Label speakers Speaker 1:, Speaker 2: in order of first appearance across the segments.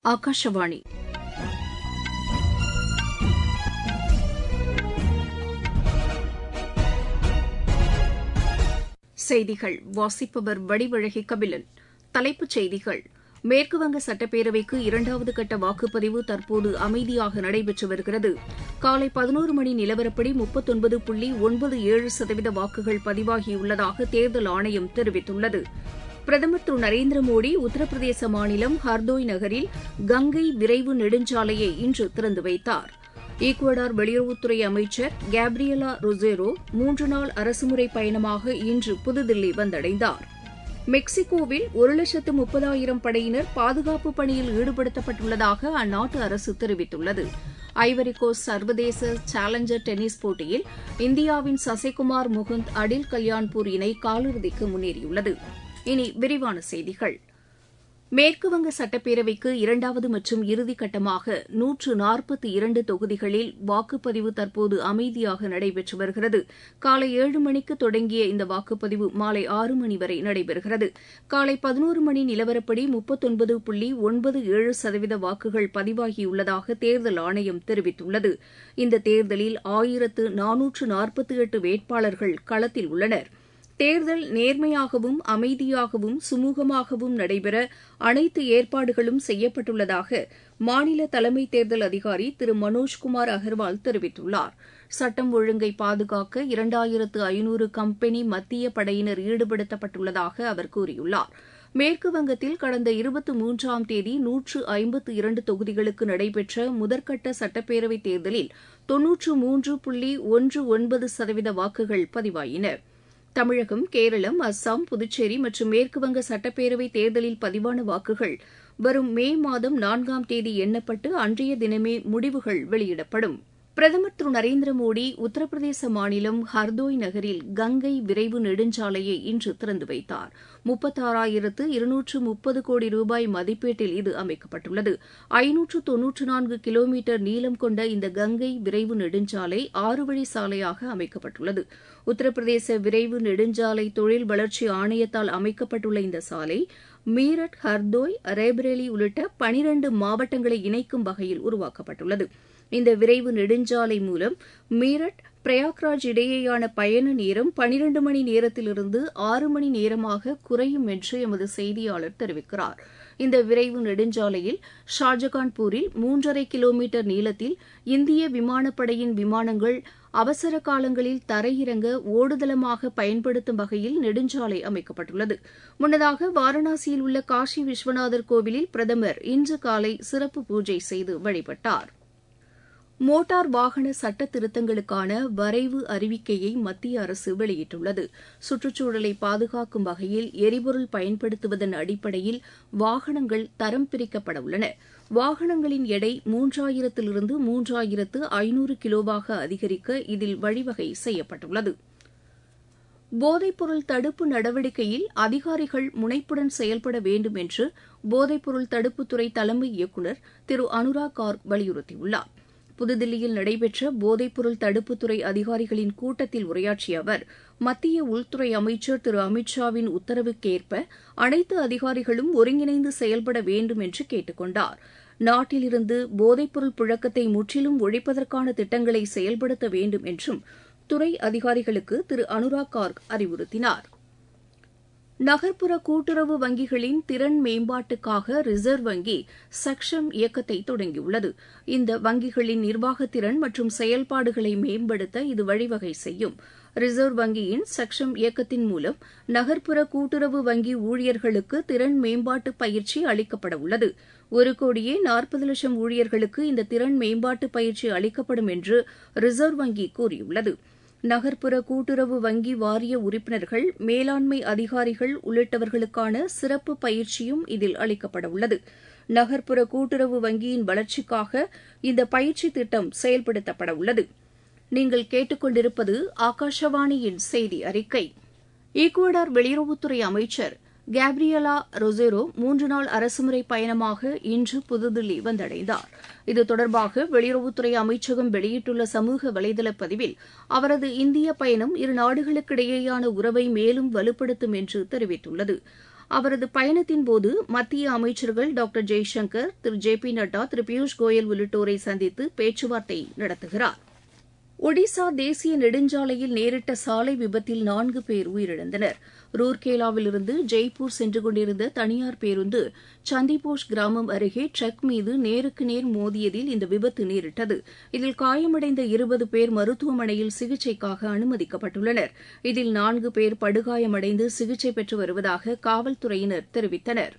Speaker 1: ஆகாஷவாணி செய்திகள் வாசிப்பவர் வடிவழகி கபிலன் தலைப்புச் செய்திகள் மேற்குவங்க சட்டப்பேரவைக்கு இரண்டாவது கட்ட வாக்குப்பதிவு தற்போது அமைதியாக நடைபெற்று வருகிறது காலை பதினோரு மணி நிலவரப்படி முப்பத்தொன்பது புள்ளி ஒன்பது ஏழு சதவீத வாக்குகள் பதிவாகியுள்ளதாக தேர்தல் ஆணையம் தெரிவித்துள்ளது பிரதமர் திரு நரேந்திர மோடி உத்தரப்பிரதேச மாநிலம் ஹர்தோய் நகரில் கங்கை விரைவு நெடுஞ்சாலையை இன்று திறந்து வைத்தார் ஈக்குவடார் வெளியுறவுத்துறை அமைச்சர் கேப்ரியலா ரொசேரோ மூன்று நாள் அரசுமுறை பயணமாக இன்று புதுதில்லி வந்தடைந்தார் மெக்சிகோவில் ஒரு லட்சத்து முப்பதாயிரம் படையினர் பாதுகாப்பு பணியில் ஈடுபடுத்தப்பட்டுள்ளதாக அந்நாட்டு அரசு தெரிவித்துள்ளது ஐவரிகோஸ்ட் சர்வதேச சேலஞ்சர் டென்னிஸ் போட்டியில் இந்தியாவின் சசிகுமார் முகுந்த் அடில் கல்யாண்பூர் இணை காலிறுதிக்கு முன்னேறியுள்ளது இனி விரிவான செய்திகள் மேற்குவங்க சட்டப்பேரவைக்கு இரண்டாவது மற்றும் இறுதிக்கட்டமாக நூற்று நாற்பத்தி இரண்டு தொகுதிகளில் வாக்குப்பதிவு தற்போது அமைதியாக நடைபெற்று வருகிறது காலை ஏழு மணிக்கு தொடங்கிய இந்த வாக்குப்பதிவு மாலை ஆறு மணி வரை நடைபெறுகிறது காலை பதினோரு மணி நிலவரப்படி முப்பத்தொன்பது புள்ளி ஒன்பது ஏழு சதவீத வாக்குகள் பதிவாகியுள்ளதாக தேர்தல் ஆணையம் தெரிவித்துள்ளது இந்த தேர்தலில் ஆயிரத்து நானூற்று நாற்பத்தி எட்டு வேட்பாளர்கள் களத்தில் உள்ளனா் தேர்தல் நேர்மையாகவும் அமைதியாகவும் சுமூகமாகவும் நடைபெற அனைத்து ஏற்பாடுகளும் செய்யப்பட்டுள்ளதாக மாநில தலைமை தேர்தல் அதிகாரி திரு மனோஜ்குமார் அகர்வால் தெரிவித்துள்ளார் சட்டம் ஒழுங்கை பாதுகாக்க இரண்டாயிரத்து ஐநூறு கம்பெனி மத்திய படையினர் ஈடுபடுத்தப்பட்டுள்ளதாக அவர் கூறியுள்ளார் மேற்கு வங்கத்தில் கடந்த இருபத்தி மூன்றாம் தேதி நூற்று ஐம்பத்து இரண்டு தொகுதிகளுக்கு நடைபெற்ற முதற்கட்ட சட்டப்பேரவைத் தேர்தலில் தொன்னூற்று மூன்று புள்ளி ஒன்று ஒன்பது சதவீத வாக்குகள் பதிவாயின தமிழகம் கேரளம் அஸ்ஸாம் புதுச்சேரி மற்றும் மேற்குவங்க சட்டப்பேரவை தேர்தலில் பதிவான வாக்குகள் வரும் மே மாதம் நான்காம் தேதி எண்ணப்பட்டு அன்றைய தினமே முடிவுகள் வெளியிடப்படும் பிரதமர் திரு நரேந்திர மோடி உத்தரப்பிரதேச மாநிலம் ஹர்தோய் நகரில் கங்கை விரைவு நெடுஞ்சாலையை இன்று திறந்து வைத்தார் முப்பத்தாறாயிரத்து இருநூற்று முப்பது கோடி ரூபாய் மதிப்பீட்டில் இது அமைக்கப்பட்டுள்ளது ஐநூற்று தொன்னூற்று நான்கு கிலோமீட்டர் நீளம் கொண்ட இந்த கங்கை விரைவு நெடுஞ்சாலை ஆறு வழி சாலையாக அமைக்கப்பட்டுள்ளது உத்தரப்பிரதேச விரைவு நெடுஞ்சாலை தொழில் வளர்ச்சி ஆணையத்தால் அமைக்கப்பட்டுள்ள இந்த சாலை மீரட் ஹர்தோய் ரேபரேலி உள்ளிட்ட பனிரண்டு மாவட்டங்களை இணைக்கும் வகையில் உருவாக்கப்பட்டுள்ளது இந்த விரைவு நெடுஞ்சாலை மூலம் மீரட் பிரயாக்ராஜ் இடையேயான பயண நேரம் பனிரண்டு மணி நேரத்திலிருந்து ஆறு மணி நேரமாக குறையும் என்று எமது செய்தியாளர் தெரிவிக்கிறார் இந்த விரைவு நெடுஞ்சாலையில் ஷாஜகான்பூரில் மூன்றரை கிலோமீட்டர் நீளத்தில் இந்திய விமானப்படையின் விமானங்கள் அவசர காலங்களில் தரையிறங்க ஓடுதளமாக பயன்படுத்தும் வகையில் நெடுஞ்சாலை அமைக்கப்பட்டுள்ளது முன்னதாக வாரணாசியில் உள்ள காஷி விஸ்வநாதர் கோவிலில் பிரதமர் இன்று காலை சிறப்பு பூஜை செய்து வழிபட்டார் மோட்டார் வாகன சட்ட திருத்தங்களுக்கான வரைவு அறிவிக்கையை மத்திய அரசு வெளியிட்டுள்ளது சுற்றுச்சூழலை பாதுகாக்கும் வகையில் எரிபொருள் பயன்படுத்துவதன் அடிப்படையில் வாகனங்கள் தரம் பிரிக்கப்பட உள்ளன வாகனங்களின் எடை மூன்றாயிரத்திலிருந்து மூன்றாயிரத்து ஐநூறு கிலோவாக அதிகரிக்க இதில் வழிவகை செய்யப்பட்டுள்ளது போதைப்பொருள் தடுப்பு நடவடிக்கையில் அதிகாரிகள் முனைப்புடன் செயல்பட வேண்டும் என்று போதைப்பொருள் தடுப்புத்துறை தலைமை இயக்குநர் திரு அனுராக் கார்க் வலியுறுத்தியுள்ளார் புதுதில்லியில் நடைபெற்ற போதைப்பொருள் தடுப்புத்துறை அதிகாரிகளின் கூட்டத்தில் உரையாற்றிய அவர் மத்திய உள்துறை அமைச்சர் திரு அமித் ஷாவின் உத்தரவுக்கேற்ப அனைத்து அதிகாரிகளும் ஒருங்கிணைந்து செயல்பட வேண்டும் என்று கேட்டுக் கொண்டார் நாட்டிலிருந்து போதைப்பொருள் புழக்கத்தை முற்றிலும் ஒழிப்பதற்கான திட்டங்களை செயல்படுத்த வேண்டும் என்றும் துறை அதிகாரிகளுக்கு திரு அனுராக் கார்க் அறிவுறுத்தினார் நகர்ப்புற கூட்டுறவு வங்கிகளின் திறன் மேம்பாட்டுக்காக ரிசர்வ் வங்கி சக்ஷம் இயக்கத்தை தொடங்கியுள்ளது இந்த வங்கிகளின் நிர்வாகத்திறன் மற்றும் செயல்பாடுகளை மேம்படுத்த இது வழிவகை செய்யும் ரிசர்வ் வங்கியின் சக்ஷம் இயக்கத்தின் மூலம் நகர்ப்புற கூட்டுறவு வங்கி ஊழியர்களுக்கு திறன் மேம்பாட்டு பயிற்சி அளிக்கப்பட உள்ளது ஒரு கோடியே நாற்பது லட்சம் ஊழியர்களுக்கு இந்த திறன் மேம்பாட்டு பயிற்சி அளிக்கப்படும் என்று ரிசர்வ் வங்கி கூறியுள்ளது நகர்ப்புற கூட்டுறவு வங்கி வாரிய உறுப்பினர்கள் மேலாண்மை அதிகாரிகள் உள்ளிட்டவர்களுக்கான சிறப்பு பயிற்சியும் இதில் அளிக்கப்பட உள்ளது நகர்ப்புற கூட்டுறவு வங்கியின் வளர்ச்சிக்காக இந்த பயிற்சி திட்டம் செயல்படுத்தப்பட உள்ளது நீங்கள் கேட்டுக்கொண்டிருப்பது ஆகாஷவாணியின் செய்தி அறிக்கை ஈக்குவடார் வெளியுறவுத்துறை அமைச்சர் கேப்ரியலா ரொசேரோ மூன்று நாள் அரசுமுறை பயணமாக இன்று புதுதில்லி வந்தடைந்தார் இது தொடர்பாக வெளியுறவுத்துறை அமைச்சகம் வெளியிட்டுள்ள சமூக வலைதள பதிவில் அவரது இந்திய பயணம் இரு நாடுகளுக்கிடையேயான உறவை மேலும் வலுப்படுத்தும் என்று தெரிவித்துள்ளது அவரது பயணத்தின்போது மத்திய அமைச்சர்கள் டாக்டர் ஜெய்சங்கர் திரு ஜே பி நட்டா திரு பியூஷ் கோயல் உள்ளிட்டோரை சந்தித்து பேச்சுவார்த்தை நடத்துகிறார் ஒடிசா தேசிய நெடுஞ்சாலையில் நேரிட்ட சாலை விபத்தில் நான்கு பேர் உயிரிழந்தனர் ரூர்கேலாவிலிருந்து ஜெய்ப்பூர் சென்று கொண்டிருந்த தனியார் பேருந்து சந்திபோஷ் கிராமம் அருகே ட்ரக் மீது நேருக்கு நேர் மோதியதில் இந்த விபத்து நேரிட்டது இதில் காயமடைந்த இருபது பேர் மருத்துவமனையில் சிகிச்சைக்காக அனுமதிக்கப்பட்டுள்ளனர் இதில் நான்கு பேர் படுகாயமடைந்து சிகிச்சை பெற்று வருவதாக காவல்துறையினர் தெரிவித்தனா்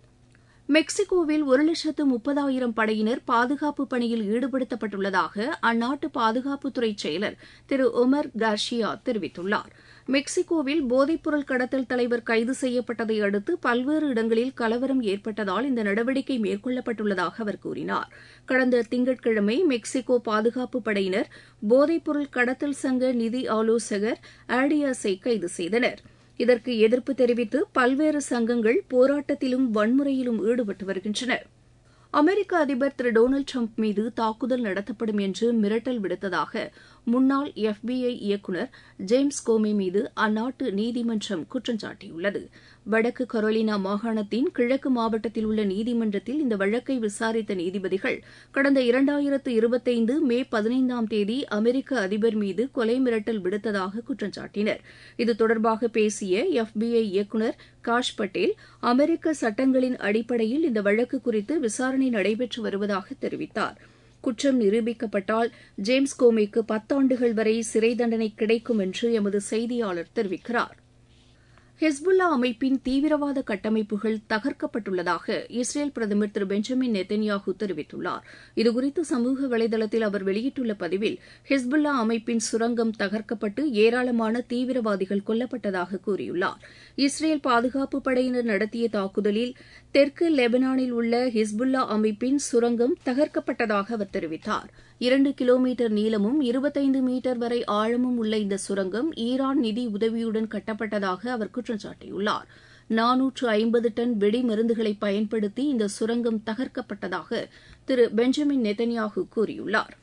Speaker 1: மெக்சிகோவில் ஒரு லட்சத்து முப்பதாயிரம் படையினர் பாதுகாப்பு பணியில் ஈடுபடுத்தப்பட்டுள்ளதாக அந்நாட்டு பாதுகாப்புத்துறை செயலர் திரு ஒமர் கார்ஷியா தெரிவித்துள்ளார் மெக்சிகோவில் போதைப்பொருள் கடத்தல் தலைவர் கைது செய்யப்பட்டதை அடுத்து பல்வேறு இடங்களில் கலவரம் ஏற்பட்டதால் இந்த நடவடிக்கை மேற்கொள்ளப்பட்டுள்ளதாக அவர் கூறினார் கடந்த திங்கட்கிழமை மெக்சிகோ பாதுகாப்பு படையினர் போதைப்பொருள் கடத்தல் சங்க நிதி ஆலோசகர் ஆடியாஸை கைது செய்தனா் இதற்கு எதிர்ப்பு தெரிவித்து பல்வேறு சங்கங்கள் போராட்டத்திலும் வன்முறையிலும் ஈடுபட்டு வருகின்றன அமெரிக்க அதிபர் திரு டொனால்டு ட்ரம்ப் மீது தாக்குதல் நடத்தப்படும் என்று மிரட்டல் விடுத்ததாக முன்னாள் எஃபிஐ இயக்குநர் ஜேம்ஸ் கோமே மீது அந்நாட்டு நீதிமன்றம் குற்றம் சாட்டியுள்ளது வடக்கு கரோலினா மாகாணத்தின் கிழக்கு மாவட்டத்தில் உள்ள நீதிமன்றத்தில் இந்த வழக்கை விசாரித்த நீதிபதிகள் கடந்த இரண்டாயிரத்து இருபத்தைந்து மே பதினைந்தாம் தேதி அமெரிக்க அதிபர் மீது கொலை மிரட்டல் விடுத்ததாக குற்றம் சாட்டினர் இது தொடர்பாக பேசிய எஃபிஐ இயக்குநர் காஷ் பட்டேல் அமெரிக்க சட்டங்களின் அடிப்படையில் இந்த வழக்கு குறித்து விசாரணை நடைபெற்று வருவதாக தெரிவித்தார் குற்றம் நிரூபிக்கப்பட்டால் ஜேம்ஸ் கோமேக்கு பத்தாண்டுகள் வரை சிறை தண்டனை கிடைக்கும் என்று எமது செய்தியாளர் தெரிவிக்கிறார் ஹிஸ்புல்லா அமைப்பின் தீவிரவாத கட்டமைப்புகள் தகர்க்கப்பட்டுள்ளதாக இஸ்ரேல் பிரதமர் திரு பெஞ்சமின் நெத்தன்யாஹூ தெரிவித்துள்ளார் இதுகுறித்து சமூக வலைதளத்தில் அவர் வெளியிட்டுள்ள பதிவில் ஹிஸ்புல்லா அமைப்பின் சுரங்கம் தகர்க்கப்பட்டு ஏராளமான தீவிரவாதிகள் கொல்லப்பட்டதாக கூறியுள்ளார் இஸ்ரேல் பாதுகாப்பு படையினர் நடத்திய தாக்குதலில் தெற்கு லெபனானில் உள்ள ஹிஸ்புல்லா அமைப்பின் சுரங்கம் தகர்க்கப்பட்டதாக அவர் தெரிவித்தார் இரண்டு கிலோமீட்டர் நீளமும் இருபத்தைந்து மீட்டர் வரை ஆழமும் உள்ள இந்த சுரங்கம் ஈரான் நிதி உதவியுடன் கட்டப்பட்டதாக அவர் குற்றம் சாட்டியுள்ளார் நானூற்று ஐம்பது டன் வெடி மருந்துகளை பயன்படுத்தி இந்த சுரங்கம் தகர்க்கப்பட்டதாக திரு பெஞ்சமின் நெத்தன்யாகு கூறியுள்ளார்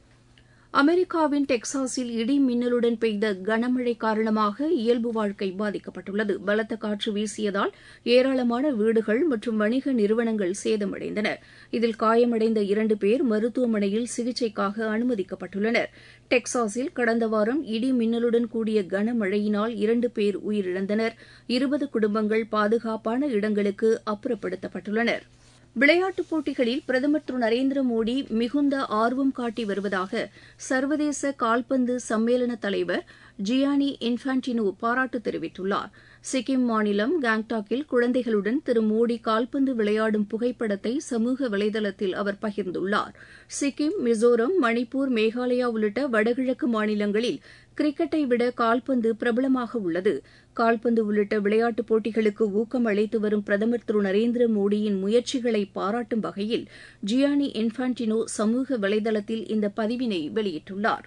Speaker 1: அமெரிக்காவின் டெக்சாஸில் இடி மின்னலுடன் பெய்த கனமழை காரணமாக இயல்பு வாழ்க்கை பாதிக்கப்பட்டுள்ளது பலத்த காற்று வீசியதால் ஏராளமான வீடுகள் மற்றும் வணிக நிறுவனங்கள் சேதமடைந்தன இதில் காயமடைந்த இரண்டு பேர் மருத்துவமனையில் சிகிச்சைக்காக அனுமதிக்கப்பட்டுள்ளனர் டெக்சாஸில் கடந்த வாரம் இடி மின்னலுடன் கூடிய கனமழையினால் இரண்டு பேர் உயிரிழந்தனர் இருபது குடும்பங்கள் பாதுகாப்பான இடங்களுக்கு அப்புறப்படுத்தப்பட்டுள்ளனா் விளையாட்டுப் போட்டிகளில் பிரதமர் திரு நரேந்திர மோடி மிகுந்த ஆர்வம் காட்டி வருவதாக சர்வதேச கால்பந்து சம்மேளன தலைவர் ஜியானி இன்ஃபான்டினோ பாராட்டு தெரிவித்துள்ளார் சிக்கிம் மாநிலம் கேங்டாக்கில் குழந்தைகளுடன் திரு மோடி கால்பந்து விளையாடும் புகைப்படத்தை சமூக வலைதளத்தில் அவர் பகிர்ந்துள்ளார் சிக்கிம் மிசோரம் மணிப்பூர் மேகாலயா உள்ளிட்ட வடகிழக்கு மாநிலங்களில் கிரிக்கெட்டை விட கால்பந்து பிரபலமாக உள்ளது கால்பந்து உள்ளிட்ட விளையாட்டுப் போட்டிகளுக்கு ஊக்கம் அளித்து வரும் பிரதமர் திரு நரேந்திர மோடியின் முயற்சிகளை பாராட்டும் வகையில் ஜியானி இன்ஃபான்டினோ சமூக வலைதளத்தில் இந்த பதிவினை வெளியிட்டுள்ளார்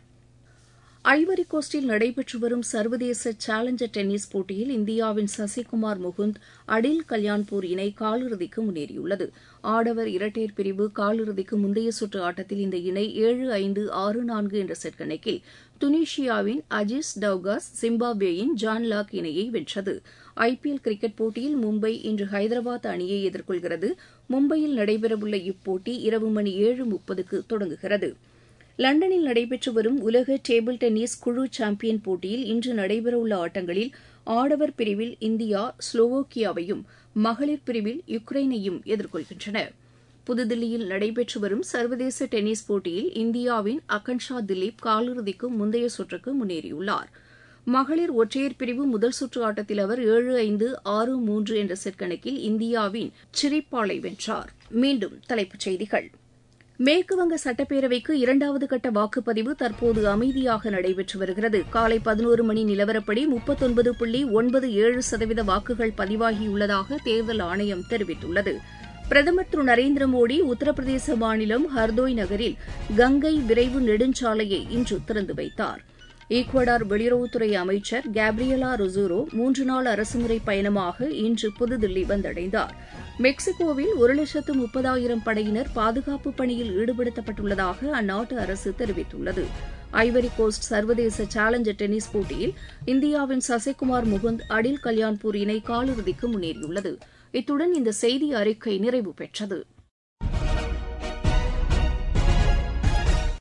Speaker 1: ஐவரி கோஸ்டில் நடைபெற்று வரும் சர்வதேச சேலஞ்சர் டென்னிஸ் போட்டியில் இந்தியாவின் சசிகுமார் முகுந்த் அடில் கல்யாண்பூர் இணை காலிறுதிக்கு முன்னேறியுள்ளது ஆடவர் இரட்டையர் பிரிவு காலிறுதிக்கு முந்தைய சுற்று ஆட்டத்தில் இந்த இணை ஏழு ஐந்து ஆறு நான்கு என்ற செட் கணக்கில் துனிஷியாவின் அஜிஸ் டவுகாஸ் ஜிம்பாப்வேயின் ஜான் லாக் இணையை வென்றது ஐபிஎல் கிரிக்கெட் போட்டியில் மும்பை இன்று ஹைதராபாத் அணியை எதிர்கொள்கிறது மும்பையில் நடைபெறவுள்ள இப்போட்டி இரவு மணி ஏழு முப்பதுக்கு தொடங்குகிறது லண்டனில் நடைபெற்று வரும் உலக டேபிள் டென்னிஸ் குழு சாம்பியன் போட்டியில் இன்று நடைபெறவுள்ள ஆட்டங்களில் ஆடவர் பிரிவில் இந்தியா ஸ்லோவோக்கியாவையும் மகளிர் பிரிவில் யுக்ரைனையும் எதிர்கொள்கின்றன புதுதில்லியில் நடைபெற்று வரும் சர்வதேச டென்னிஸ் போட்டியில் இந்தியாவின் அகன்ஷா திலீப் காலிறுதிக்கு முந்தைய சுற்றுக்கு முன்னேறியுள்ளார் மகளிர் ஒற்றையர் பிரிவு முதல் சுற்று ஆட்டத்தில் அவர் ஏழு ஐந்து ஆறு மூன்று என்ற செட் கணக்கில் இந்தியாவின் சிரிப்பாலை வென்றார் மீண்டும் தலைப்புச் செய்திகள் மேற்குவங்க சட்டப்பேரவைக்கு இரண்டாவது கட்ட வாக்குப்பதிவு தற்போது அமைதியாக நடைபெற்று வருகிறது காலை பதினோரு மணி நிலவரப்படி முப்பத்தொன்பது புள்ளி ஒன்பது ஏழு சதவீத வாக்குகள் பதிவாகியுள்ளதாக தேர்தல் ஆணையம் தெரிவித்துள்ளது பிரதமர் திரு நரேந்திர மோடி உத்தரப்பிரதேச மாநிலம் ஹர்தோய் நகரில் கங்கை விரைவு நெடுஞ்சாலையை இன்று திறந்து வைத்தார் ஈக்வடார் வெளியுறவுத்துறை அமைச்சர் கேப்ரியலா ரொசூரோ மூன்று நாள் அரசுமுறை பயணமாக இன்று புதுதில்லி வந்தடைந்தார் மெக்சிகோவில் ஒரு லட்சத்து முப்பதாயிரம் படையினர் பாதுகாப்பு பணியில் ஈடுபடுத்தப்பட்டுள்ளதாக அந்நாட்டு அரசு தெரிவித்துள்ளது ஐவரி கோஸ்ட் சர்வதேச சேலஞ்சர் டென்னிஸ் போட்டியில் இந்தியாவின் சசிகுமார் முகுந்த் அடில் கல்யாண்பூர் இணை காலிறுதிக்கு முன்னேறியுள்ளது இத்துடன் இந்த செய்தி அறிக்கை நிறைவு பெற்றது